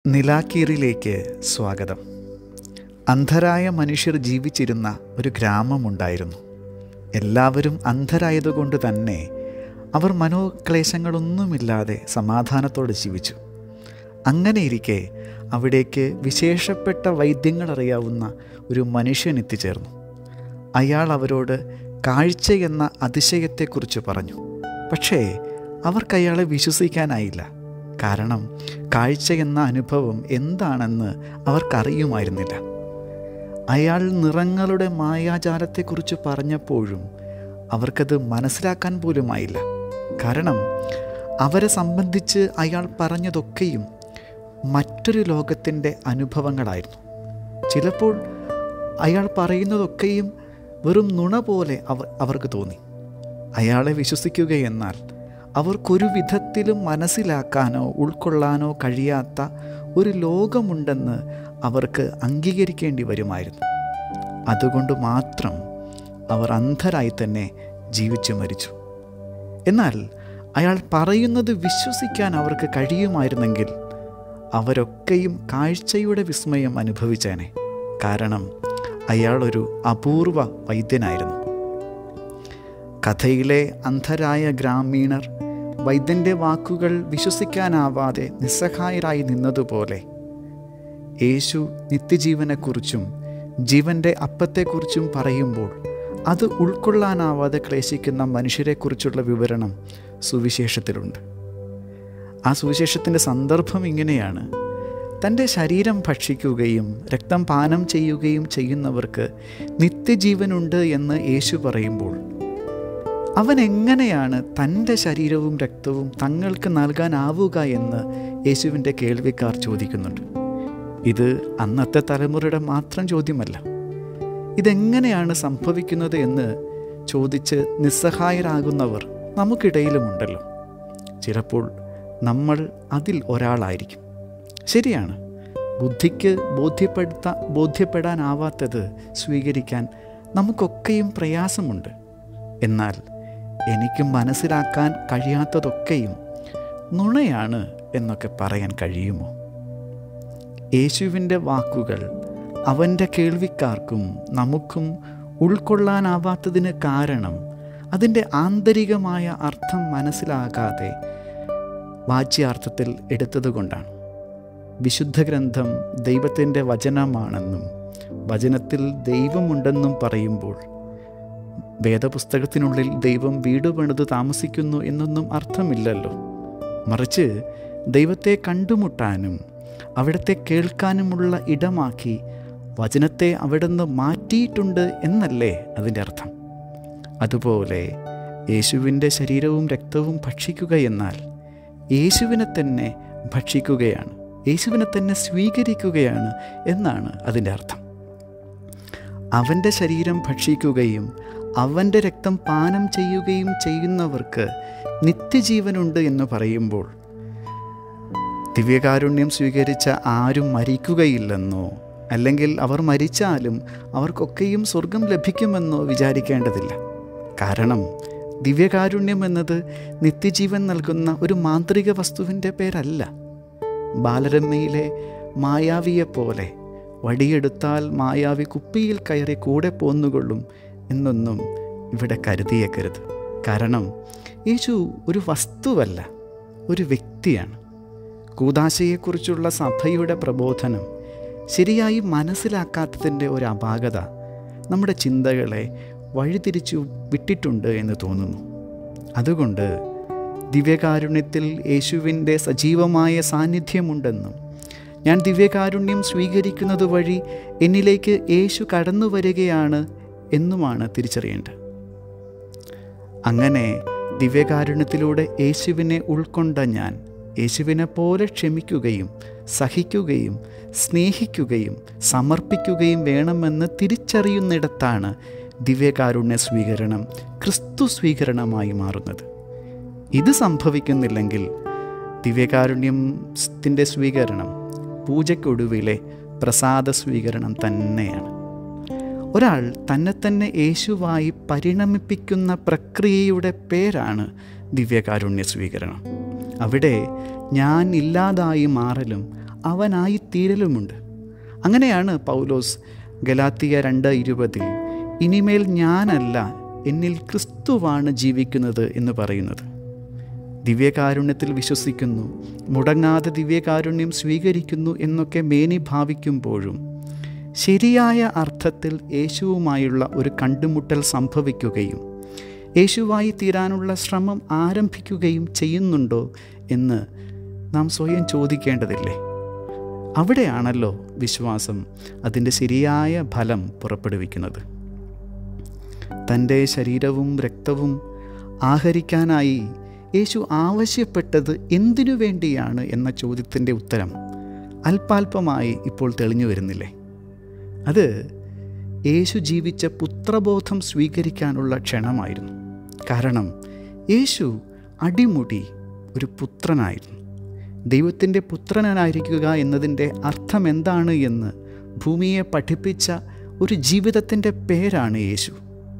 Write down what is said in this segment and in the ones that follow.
നിലാക്കീറിലേക്ക് സ്വാഗതം അന്ധരായ മനുഷ്യർ ജീവിച്ചിരുന്ന ഒരു ഗ്രാമമുണ്ടായിരുന്നു എല്ലാവരും അന്ധരായതുകൊണ്ട് തന്നെ അവർ മനോക്ലേശങ്ങളൊന്നുമില്ലാതെ സമാധാനത്തോടെ ജീവിച്ചു അങ്ങനെയിരിക്കെ അവിടേക്ക് വിശേഷപ്പെട്ട വൈദ്യങ്ങൾ അറിയാവുന്ന ഒരു മനുഷ്യൻ എത്തിച്ചേർന്നു അയാൾ അവരോട് കാഴ്ച എന്ന അതിശയത്തെക്കുറിച്ച് പറഞ്ഞു പക്ഷേ അവർക്കയാളെ വിശ്വസിക്കാനായില്ല കാരണം കാഴ്ച എന്ന അനുഭവം എന്താണെന്ന് അവർക്കറിയുമായിരുന്നില്ല അയാൾ നിറങ്ങളുടെ മായാജാലത്തെക്കുറിച്ച് പറഞ്ഞപ്പോഴും അവർക്കത് മനസ്സിലാക്കാൻ പോലുമായില്ല കാരണം അവരെ സംബന്ധിച്ച് അയാൾ പറഞ്ഞതൊക്കെയും മറ്റൊരു ലോകത്തിൻ്റെ അനുഭവങ്ങളായിരുന്നു ചിലപ്പോൾ അയാൾ പറയുന്നതൊക്കെയും വെറും നുണ പോലെ അവർ അവർക്ക് തോന്നി അയാളെ വിശ്വസിക്കുകയെന്നാൽ അവർക്കൊരു വിധത്തിലും മനസ്സിലാക്കാനോ ഉൾക്കൊള്ളാനോ കഴിയാത്ത ഒരു ലോകമുണ്ടെന്ന് അവർക്ക് അംഗീകരിക്കേണ്ടി വരുമായിരുന്നു അതുകൊണ്ട് മാത്രം അവർ അന്ധരായി തന്നെ ജീവിച്ചു മരിച്ചു എന്നാൽ അയാൾ പറയുന്നത് വിശ്വസിക്കാൻ അവർക്ക് കഴിയുമായിരുന്നെങ്കിൽ അവരൊക്കെയും കാഴ്ചയുടെ വിസ്മയം അനുഭവിച്ചേനെ കാരണം അയാളൊരു അപൂർവ വൈദ്യനായിരുന്നു കഥയിലെ അന്ധരായ ഗ്രാമീണർ വൈദ്യൻ്റെ വാക്കുകൾ വിശ്വസിക്കാനാവാതെ നിസ്സഹായരായി നിന്നതുപോലെ യേശു നിത്യജീവനെക്കുറിച്ചും ജീവൻ്റെ അപ്പത്തെക്കുറിച്ചും പറയുമ്പോൾ അത് ഉൾക്കൊള്ളാനാവാതെ ക്ലേശിക്കുന്ന മനുഷ്യരെക്കുറിച്ചുള്ള വിവരണം സുവിശേഷത്തിലുണ്ട് ആ സുവിശേഷത്തിൻ്റെ സന്ദർഭം ഇങ്ങനെയാണ് തൻ്റെ ശരീരം ഭക്ഷിക്കുകയും രക്തം പാനം ചെയ്യുകയും ചെയ്യുന്നവർക്ക് നിത്യജീവനുണ്ട് എന്ന് യേശു പറയുമ്പോൾ അവൻ എങ്ങനെയാണ് തൻ്റെ ശരീരവും രക്തവും തങ്ങൾക്ക് നൽകാനാവുക എന്ന് യേശുവിൻ്റെ കേൾവിക്കാർ ചോദിക്കുന്നുണ്ട് ഇത് അന്നത്തെ തലമുറയുടെ മാത്രം ചോദ്യമല്ല ഇതെങ്ങനെയാണ് സംഭവിക്കുന്നത് എന്ന് ചോദിച്ച് നിസ്സഹായരാകുന്നവർ നമുക്കിടയിലുമുണ്ടല്ലോ ചിലപ്പോൾ നമ്മൾ അതിൽ ഒരാളായിരിക്കും ശരിയാണ് ബുദ്ധിക്ക് ബോധ്യപ്പെടുത്ത ബോധ്യപ്പെടാനാവാത്തത് സ്വീകരിക്കാൻ നമുക്കൊക്കെയും പ്രയാസമുണ്ട് എന്നാൽ എനിക്ക് മനസ്സിലാക്കാൻ കഴിയാത്തതൊക്കെയും നുണയാണ് എന്നൊക്കെ പറയാൻ കഴിയുമോ യേശുവിൻ്റെ വാക്കുകൾ അവൻ്റെ കേൾവിക്കാർക്കും നമുക്കും ഉൾക്കൊള്ളാനാവാത്തതിന് കാരണം അതിൻ്റെ ആന്തരികമായ അർത്ഥം മനസ്സിലാകാതെ വാച്യാർത്ഥത്തിൽ എടുത്തതുകൊണ്ടാണ് വിശുദ്ധ ഗ്രന്ഥം ദൈവത്തിൻ്റെ വചനമാണെന്നും വചനത്തിൽ ദൈവമുണ്ടെന്നും പറയുമ്പോൾ വേദപുസ്തകത്തിനുള്ളിൽ ദൈവം വീട് പണിത് താമസിക്കുന്നു എന്നൊന്നും അർത്ഥമില്ലല്ലോ മറിച്ച് ദൈവത്തെ കണ്ടുമുട്ടാനും അവിടത്തെ കേൾക്കാനുമുള്ള ഇടമാക്കി വചനത്തെ അവിടുന്ന് മാറ്റിയിട്ടുണ്ട് എന്നല്ലേ അതിൻ്റെ അർത്ഥം അതുപോലെ യേശുവിൻ്റെ ശരീരവും രക്തവും ഭക്ഷിക്കുക എന്നാൽ യേശുവിനെ തന്നെ ഭക്ഷിക്കുകയാണ് യേശുവിനെ തന്നെ സ്വീകരിക്കുകയാണ് എന്നാണ് അതിൻ്റെ അർത്ഥം അവൻ്റെ ശരീരം ഭക്ഷിക്കുകയും അവൻ്റെ രക്തം പാനം ചെയ്യുകയും ചെയ്യുന്നവർക്ക് നിത്യജീവനുണ്ട് എന്ന് പറയുമ്പോൾ ദിവ്യകാരുണ്യം സ്വീകരിച്ച ആരും മരിക്കുകയില്ലെന്നോ അല്ലെങ്കിൽ അവർ മരിച്ചാലും അവർക്കൊക്കെയും സ്വർഗം ലഭിക്കുമെന്നോ വിചാരിക്കേണ്ടതില്ല കാരണം ദിവ്യകാരുണ്യം എന്നത് നിത്യജീവൻ നൽകുന്ന ഒരു മാന്ത്രിക വസ്തുവിൻ്റെ പേരല്ല ബാലരമ്മയിലെ മായാവിയെപ്പോലെ വടിയെടുത്താൽ മായാവി കുപ്പിയിൽ കയറി കൂടെ പോന്നുകൊള്ളും എന്നൊന്നും ഇവിടെ കരുതിയേക്കരുത് കാരണം യേശു ഒരു വസ്തുവല്ല ഒരു വ്യക്തിയാണ് കൂതാശയെക്കുറിച്ചുള്ള സഭയുടെ പ്രബോധനം ശരിയായി മനസ്സിലാക്കാത്തതിൻ്റെ ഒരു അപാകത നമ്മുടെ ചിന്തകളെ വഴിതിരിച്ചു വിട്ടിട്ടുണ്ട് എന്ന് തോന്നുന്നു അതുകൊണ്ട് ദിവ്യകാരുണ്യത്തിൽ യേശുവിൻ്റെ സജീവമായ സാന്നിധ്യമുണ്ടെന്നും ഞാൻ ദിവ്യകാരുണ്യം സ്വീകരിക്കുന്നത് വഴി എന്നിലേക്ക് യേശു കടന്നു വരികയാണ് എന്നുമാണ് തിരിച്ചറിയേണ്ടത് അങ്ങനെ ദിവ്യകാരുണ്യത്തിലൂടെ യേശുവിനെ ഉൾക്കൊണ്ട ഞാൻ യേശുവിനെ പോലെ ക്ഷമിക്കുകയും സഹിക്കുകയും സ്നേഹിക്കുകയും സമർപ്പിക്കുകയും വേണമെന്ന് തിരിച്ചറിയുന്നിടത്താണ് ദിവ്യകാരുണ്യ സ്വീകരണം ക്രിസ്തു സ്വീകരണമായി മാറുന്നത് ഇത് സംഭവിക്കുന്നില്ലെങ്കിൽ ദിവ്യകാരുണ്യത്തിൻ്റെ സ്വീകരണം പൂജയ്ക്കൊടുവിലെ പ്രസാദ സ്വീകരണം തന്നെയാണ് ഒരാൾ തന്നെ തന്നെ യേശുവായി പരിണമിപ്പിക്കുന്ന പ്രക്രിയയുടെ പേരാണ് ദിവ്യകാരുണ്യ സ്വീകരണം അവിടെ ഞാൻ ഇല്ലാതായി മാറലും അവനായിത്തീരലുമുണ്ട് അങ്ങനെയാണ് പൗലോസ് ഗലാത്തിയ രണ്ട് ഇരുപതിൽ ഇനിമേൽ ഞാനല്ല എന്നിൽ ക്രിസ്തുവാണ് ജീവിക്കുന്നത് എന്ന് പറയുന്നത് ദിവ്യകാരുണ്യത്തിൽ വിശ്വസിക്കുന്നു മുടങ്ങാതെ ദിവ്യകാരുണ്യം സ്വീകരിക്കുന്നു എന്നൊക്കെ മേനി ഭാവിക്കുമ്പോഴും ശരിയായ അർത്ഥത്തിൽ യേശുവുമായുള്ള ഒരു കണ്ടുമുട്ടൽ സംഭവിക്കുകയും യേശുവായി തീരാനുള്ള ശ്രമം ആരംഭിക്കുകയും ചെയ്യുന്നുണ്ടോ എന്ന് നാം സ്വയം ചോദിക്കേണ്ടതില്ലേ അവിടെയാണല്ലോ വിശ്വാസം അതിൻ്റെ ശരിയായ ഫലം പുറപ്പെടുവിക്കുന്നത് തൻ്റെ ശരീരവും രക്തവും ആഹരിക്കാനായി യേശു ആവശ്യപ്പെട്ടത് എന്തിനു വേണ്ടിയാണ് എന്ന ചോദ്യത്തിൻ്റെ ഉത്തരം അല്പാൽപമായി ഇപ്പോൾ തെളിഞ്ഞു വരുന്നില്ലേ അത് യേശു ജീവിച്ച പുത്രബോധം സ്വീകരിക്കാനുള്ള ക്ഷണമായിരുന്നു കാരണം യേശു അടിമുടി ഒരു പുത്രനായിരുന്നു ദൈവത്തിൻ്റെ പുത്രനായിരിക്കുക എന്നതിൻ്റെ അർത്ഥം എന്താണ് എന്ന് ഭൂമിയെ പഠിപ്പിച്ച ഒരു ജീവിതത്തിൻ്റെ പേരാണ് യേശു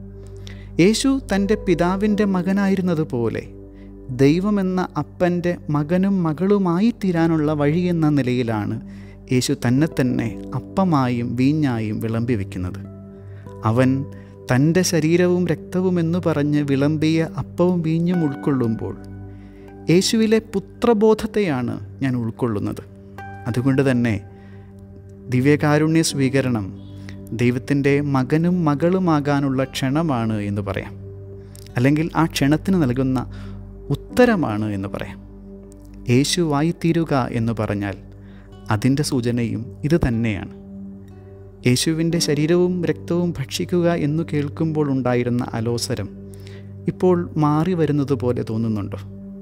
യേശു തൻ്റെ പിതാവിൻ്റെ മകനായിരുന്നതുപോലെ ദൈവമെന്ന അപ്പൻ്റെ മകനും മകളുമായി തീരാനുള്ള വഴിയെന്ന നിലയിലാണ് യേശു തന്നെ തന്നെ അപ്പമായും വീഞ്ഞായും വിളമ്പി വയ്ക്കുന്നത് അവൻ തൻ്റെ ശരീരവും രക്തവും എന്ന് പറഞ്ഞ് വിളമ്പിയ അപ്പവും വീഞ്ഞും ഉൾക്കൊള്ളുമ്പോൾ യേശുവിലെ പുത്രബോധത്തെയാണ് ഞാൻ ഉൾക്കൊള്ളുന്നത് അതുകൊണ്ട് തന്നെ ദിവ്യകാരുണ്യ സ്വീകരണം ദൈവത്തിൻ്റെ മകനും മകളുമാകാനുള്ള ക്ഷണമാണ് എന്ന് പറയാം അല്ലെങ്കിൽ ആ ക്ഷണത്തിന് നൽകുന്ന ഉത്തരമാണ് എന്ന് പറയാം യേശുവായിത്തീരുക എന്ന് പറഞ്ഞാൽ അതിൻ്റെ സൂചനയും ഇത് തന്നെയാണ് യേശുവിൻ്റെ ശരീരവും രക്തവും ഭക്ഷിക്കുക എന്നു കേൾക്കുമ്പോൾ ഉണ്ടായിരുന്ന അലോസരം ഇപ്പോൾ മാറി വരുന്നത് പോലെ തോന്നുന്നുണ്ടോ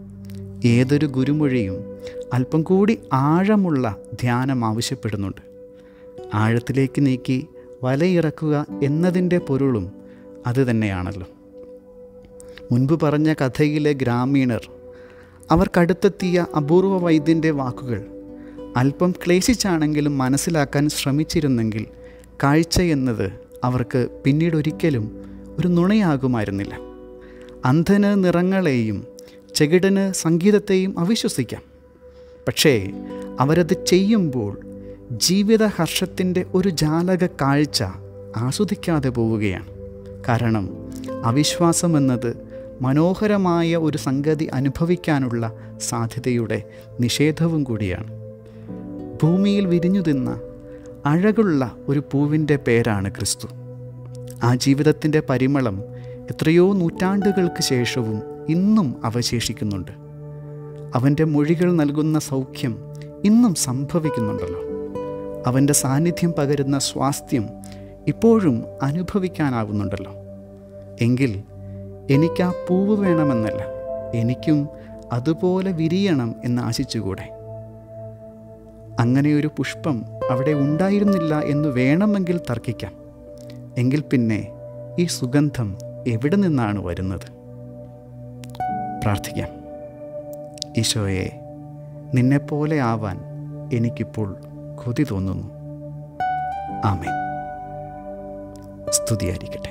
ഏതൊരു ഗുരുമൊഴിയും അല്പം കൂടി ആഴമുള്ള ധ്യാനം ആവശ്യപ്പെടുന്നുണ്ട് ആഴത്തിലേക്ക് നീക്കി വലയിറക്കുക എന്നതിൻ്റെ പൊരുളും അത് തന്നെയാണല്ലോ മുൻപ് പറഞ്ഞ കഥയിലെ ഗ്രാമീണർ അവർക്കടുത്തെത്തിയ അപൂർവ വൈദ്യൻ്റെ വാക്കുകൾ അല്പം ക്ലേശിച്ചാണെങ്കിലും മനസ്സിലാക്കാൻ ശ്രമിച്ചിരുന്നെങ്കിൽ കാഴ്ച എന്നത് അവർക്ക് പിന്നീടൊരിക്കലും ഒരു നുണയാകുമായിരുന്നില്ല അന്ധന് നിറങ്ങളെയും ചെകിടന് സംഗീതത്തെയും അവിശ്വസിക്കാം പക്ഷേ അവരത് ചെയ്യുമ്പോൾ ജീവിത ഹർഷത്തിൻ്റെ ഒരു ജാലക കാഴ്ച ആസ്വദിക്കാതെ പോവുകയാണ് കാരണം അവിശ്വാസം എന്നത് മനോഹരമായ ഒരു സംഗതി അനുഭവിക്കാനുള്ള സാധ്യതയുടെ നിഷേധവും കൂടിയാണ് ഭൂമിയിൽ വിരിഞ്ഞു തിന്ന അഴകുള്ള ഒരു പൂവിൻ്റെ പേരാണ് ക്രിസ്തു ആ ജീവിതത്തിൻ്റെ പരിമളം എത്രയോ നൂറ്റാണ്ടുകൾക്ക് ശേഷവും ഇന്നും അവശേഷിക്കുന്നുണ്ട് അവൻ്റെ മൊഴികൾ നൽകുന്ന സൗഖ്യം ഇന്നും സംഭവിക്കുന്നുണ്ടല്ലോ അവൻ്റെ സാന്നിധ്യം പകരുന്ന സ്വാസ്ഥ്യം ഇപ്പോഴും അനുഭവിക്കാനാവുന്നുണ്ടല്ലോ എങ്കിൽ എനിക്ക് ആ പൂവ് വേണമെന്നല്ല എനിക്കും അതുപോലെ വിരിയണം എന്ന് ആശിച്ചുകൂടെ അങ്ങനെയൊരു പുഷ്പം അവിടെ ഉണ്ടായിരുന്നില്ല എന്ന് വേണമെങ്കിൽ തർക്കിക്കാം എങ്കിൽ പിന്നെ ഈ സുഗന്ധം എവിടെ നിന്നാണ് വരുന്നത് പ്രാർത്ഥിക്കാം ഈശോയെ നിന്നെപ്പോലെ ആവാൻ എനിക്കിപ്പോൾ കൊതി തോന്നുന്നു ആമേൻ സ്തുതിയായിരിക്കട്ടെ